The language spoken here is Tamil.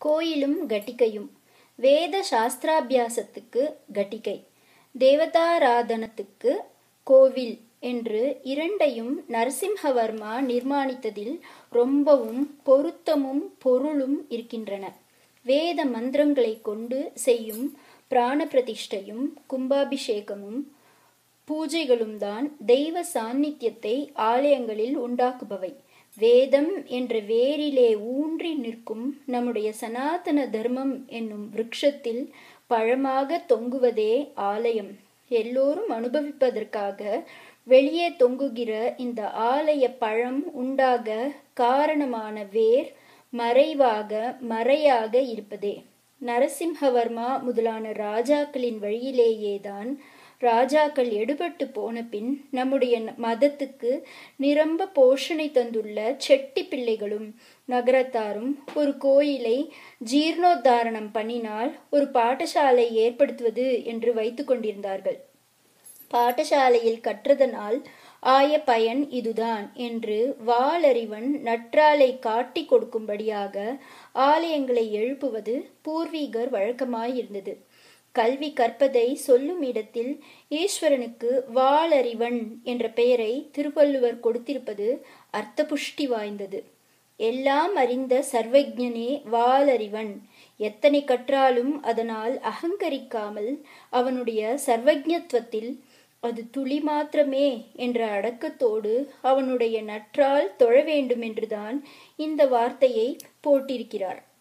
கோயிலும் கட்டிகையும் வேத சாஸ்திராபியாசத்துக்கு கட்டிகை தேவதாராதனத்துக்கு கோவில் என்று இரண்டையும் நரசிம்ஹவர்மா நிர்மாணித்ததில் ரொம்பவும் பொருத்தமும் பொருளும் இருக்கின்றன வேத மந்திரங்களை கொண்டு செய்யும் பிராண பிரதிஷ்டையும் கும்பாபிஷேகமும் பூஜைகளும் தான் தெய்வ சாநித்தியத்தை ஆலயங்களில் உண்டாக்குபவை வேதம் என்ற வேரிலே ஊன்றி நிற்கும் நம்முடைய சனாதன தர்மம் என்னும் விருட்சத்தில் பழமாக தொங்குவதே ஆலயம் எல்லோரும் அனுபவிப்பதற்காக வெளியே தொங்குகிற இந்த ஆலய பழம் உண்டாக காரணமான வேர் மறைவாக மறையாக இருப்பதே நரசிம்ஹவர்மா முதலான ராஜாக்களின் வழியிலேயேதான் ராஜாக்கள் எடுபட்டு போன பின் நம்முடைய மதத்துக்கு நிரம்ப போஷணை தந்துள்ள செட்டி பிள்ளைகளும் நகரத்தாரும் ஒரு கோயிலை ஜீர்ணோத்தாரணம் பண்ணினால் ஒரு பாடசாலை ஏற்படுத்துவது என்று வைத்து கொண்டிருந்தார்கள் பாடசாலையில் கற்றதனால் ஆய பயன் இதுதான் என்று வாளறிவன் நற்றாலை காட்டி கொடுக்கும்படியாக ஆலயங்களை எழுப்புவது பூர்வீகர் வழக்கமாயிருந்தது கல்வி கற்பதை சொல்லும் இடத்தில் ஈஸ்வரனுக்கு வாளறிவன் என்ற பெயரை திருவள்ளுவர் கொடுத்திருப்பது அர்த்தபுஷ்டி வாய்ந்தது எல்லாம் அறிந்த சர்வஜனே வாளறிவன் எத்தனை கற்றாலும் அதனால் அகங்கரிக்காமல் அவனுடைய சர்வஜத்துவத்தில் அது துளி மாத்திரமே என்ற அடக்கத்தோடு அவனுடைய நற்றால் தொழ வேண்டும் என்றுதான் இந்த வார்த்தையை போட்டிருக்கிறார்